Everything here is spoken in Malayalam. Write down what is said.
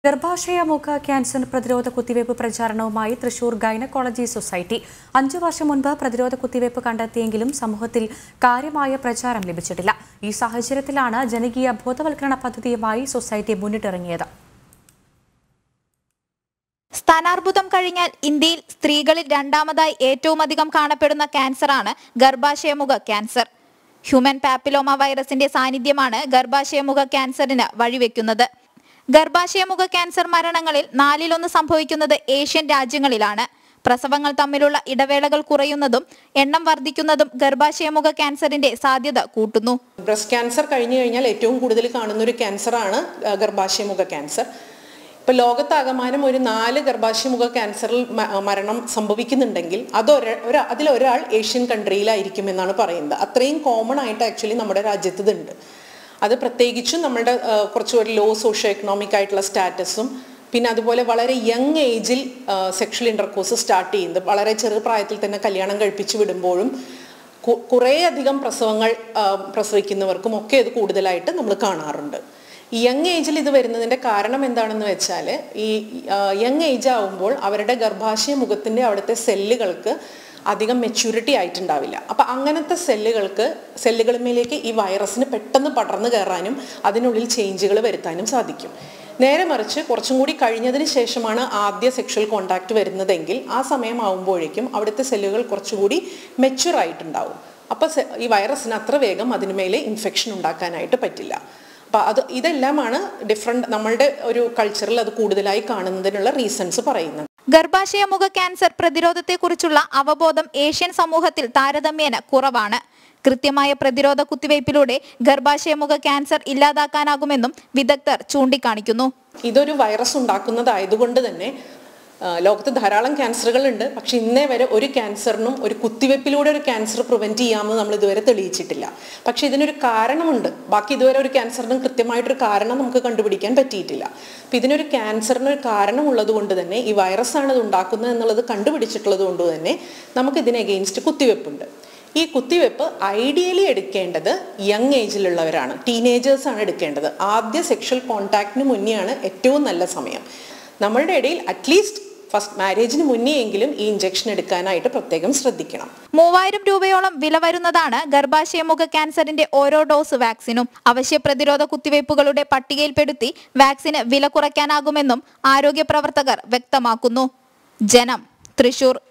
ഗർഭാശയമുഖ ക്യാൻസർ പ്രതിരോധ കുത്തിവയ്പ് പ്രചാരണവുമായി തൃശൂർ ഗൈനക്കോളജി സൊസൈറ്റി അഞ്ചു വർഷം മുൻപ് പ്രതിരോധ കുത്തിവയ്പ് കണ്ടെത്തിയെങ്കിലും സമൂഹത്തിൽ കാര്യമായ പ്രചാരം ലഭിച്ചിട്ടില്ല ഈ സാഹചര്യത്തിലാണ് ജനകീയ ബോധവൽക്കരണ പദ്ധതിയുമായി സൊസൈറ്റി മുന്നിട്ടിറങ്ങിയത് സ്ഥാനാർബുദം കഴിഞ്ഞാൽ ഇന്ത്യയിൽ സ്ത്രീകളിൽ രണ്ടാമതായി ഏറ്റവും അധികം കാണപ്പെടുന്ന ക്യാൻസറാണ് ഗർഭാശയമുഖ ക്യാൻസർ ഹ്യൂമൻ പാപ്പിലോമ വൈറസിന്റെ സാന്നിധ്യമാണ് ഗർഭാശയമുഖ ക്യാൻസറിന് വഴിവെക്കുന്നത് ഗർഭാശയമുഖ ക്യാൻസർ മരണങ്ങളിൽ നാലിലൊന്ന് സംഭവിക്കുന്നത് ഏഷ്യൻ രാജ്യങ്ങളിലാണ് പ്രസവങ്ങൾ തമ്മിലുള്ള ഇടവേളകൾ കുറയുന്നതും എണ്ണം വർദ്ധിക്കുന്നതും ഗർഭാശയമുഖ ക്യാൻസറിന്റെ സാധ്യത കൂട്ടുന്നു ബ്രസ്റ്റ് ക്യാൻസർ കഴിഞ്ഞു കഴിഞ്ഞാൽ ഏറ്റവും കൂടുതൽ കാണുന്ന ഒരു ക്യാൻസറാണ് ആ, ഗർഭാശയമുഖ ക്യാൻസർ ഇപ്പൊ ലോകത്താകമാനം ഒരു നാല് ഗർഭാശയമുഖ ക്യാൻസറിൽ മ- മരണം സംഭവിക്കുന്നുണ്ടെങ്കിൽ അതൊര ഒരു അതിലൊരാൾ ഏഷ്യൻ കൺട്രിയിലായിരിക്കും എന്നാണ് പറയുന്നത് അത്രയും കോമൺ ആയിട്ട് ആക്ച്വലി നമ്മുടെ രാജ്യത്ത് ഇതുണ്ട് അത് പ്രത്യേകിച്ചും നമ്മുടെ ആ, കുറച്ച് ഒരു ലോ സോഷ്യോ എക്കണോമിക് ആയിട്ടുള്ള സ്റ്റാറ്റസും പിന്നെ അതുപോലെ വളരെ യങ് ഏജിൽ സെക്ഷൽ ഇന്റർകോഴ്സ് സ്റ്റാർട്ട് ചെയ്യുന്നത് വളരെ ചെറു പ്രായത്തിൽ തന്നെ കല്യാണം കഴിപ്പിച്ച് വിടുമ്പോഴും കു- കുറേയധികം പ്രസവങ്ങൾ ആ, പ്രസവിക്കുന്നവർക്കും ഒക്കെ ഇത് കൂടുതലായിട്ട് നമ്മൾ കാണാറുണ്ട് ഈ യങ് ഏജിൽ ഇത് വരുന്നതിന്റെ കാരണം എന്താണെന്ന് വെച്ചാൽ ഈ യങ് ഏജ് ആവുമ്പോൾ അവരുടെ ഗർഭാശയ മുഖത്തിന്റെ അവിടുത്തെ സെല്ലുകൾക്ക് അധികം മെച്യൂരിറ്റി ആയിട്ടുണ്ടാവില്ല അപ്പൊ അങ്ങനത്തെ സെല്ലുകൾക്ക് സെല്ലുകളിലേക്ക് ഈ വൈറസിന് പെട്ടെന്ന് പടർന്നു കയറാനും അതിനുള്ളിൽ ചേഞ്ചുകൾ വരുത്താനും സാധിക്കും നേരെ മറിച്ച് കുറച്ചും കൂടി കഴിഞ്ഞതിന് ശേഷമാണ് ആദ്യ സെക്ഷൽ കോണ്ടാക്ട് വരുന്നതെങ്കിൽ ആ സമയമാവുമ്പോഴേക്കും അവിടുത്തെ സെല്ലുകൾ കുറച്ചുകൂടി മെച്യൂർ ആയിട്ടുണ്ടാവും അപ്പൊ സെ- ഈ വൈറസിന് അത്ര വേഗം അതിനുമേലെ ഇൻഫെക്ഷൻ ഉണ്ടാക്കാനായിട്ട് പറ്റില്ല അപ്പൊ അത് ഇതെല്ലാമാണ് ഡിഫറെന്റ് നമ്മളുടെ ഒരു കൾച്ചറിൽ അത് കൂടുതലായി കാണുന്നതിനുള്ള റീസൺസ് പറയുന്നത് ഗർഭാശയമുഖ ക്യാൻസർ പ്രതിരോധത്തെക്കുറിച്ചുള്ള അവബോധം ഏഷ്യൻ സമൂഹത്തിൽ താരതമ്യേന കുറവാണ് കൃത്യമായ പ്രതിരോധ കുത്തിവയ്പിലൂടെ ഗർഭാശയമുഖ ക്യാൻസർ ഇല്ലാതാക്കാനാകുമെന്നും വിദഗ്ധർ ചൂണ്ടിക്കാണിക്കുന്നു ഇതൊരു വൈറസ് ഉണ്ടാക്കുന്നതായതുകൊണ്ട് തന്നെ ആ, ലോകത്ത് ധാരാളം ക്യാൻസറുകൾ ഉണ്ട് പക്ഷെ ഇന്നേ വരെ ഒരു ക്യാൻസറിനും ഒരു കുത്തിവെപ്പിലൂടെ ഒരു ക്യാൻസർ പ്രിവെന്റ് ചെയ്യാമെന്ന് നമ്മൾ ഇതുവരെ തെളിയിച്ചിട്ടില്ല പക്ഷെ ഇതിനൊരു കാരണമുണ്ട് ബാക്കി ഇതുവരെ ഒരു ക്യാൻസറിനും കൃത്യമായിട്ടൊരു കാരണം നമുക്ക് കണ്ടുപിടിക്കാൻ പറ്റിയിട്ടില്ല അപ്പൊ ഇതിനൊരു ക്യാൻസറിന് ഒരു കാരണം ഉള്ളത് കൊണ്ട് തന്നെ ഈ വൈറസാണ് ഇത് ഉണ്ടാക്കുന്നത് എന്നുള്ളത് കണ്ടുപിടിച്ചിട്ടുള്ളത് കൊണ്ട് തന്നെ നമുക്ക് ഇതിന് എഗെയിൻസ്റ്റ് കുത്തിവെപ്പുണ്ട് ഈ കുത്തിവെപ്പ് ഐഡിയലി എടുക്കേണ്ടത് യങ് ഏജിലുള്ളവരാണ് ടീനേജേഴ്സ് ആണ് എടുക്കേണ്ടത് ആദ്യ സെക്ഷൽ കോണ്ടാക്റ്റിന് മുന്നെയാണ് ഏറ്റവും നല്ല സമയം നമ്മളുടെ ഇടയിൽ അറ്റ്ലീസ്റ്റ് ഫസ്റ്റ് മാരേജിന് മുന്നേ എങ്കിലും ഈ ഇഞ്ചക്ഷൻ എടുക്കാനായിട്ട് പ്രത്യേകം ശ്രദ്ധിക്കണം മൂവായിരം രൂപയോളം വില വരുന്നതാണ് ഗർഭാശയമുഖ ക്യാൻസറിന്റെ ഓരോ ഡോസ് വാക്സിനും അവശ്യ പ്രതിരോധ കുത്തിവയ്പ്പുകളുടെ പട്ടികയിൽപ്പെടുത്തി വാക്സിന് വില കുറയ്ക്കാനാകുമെന്നും ആരോഗ്യ പ്രവർത്തകർ വ്യക്തമാക്കുന്നു ജനം തൃശൂർ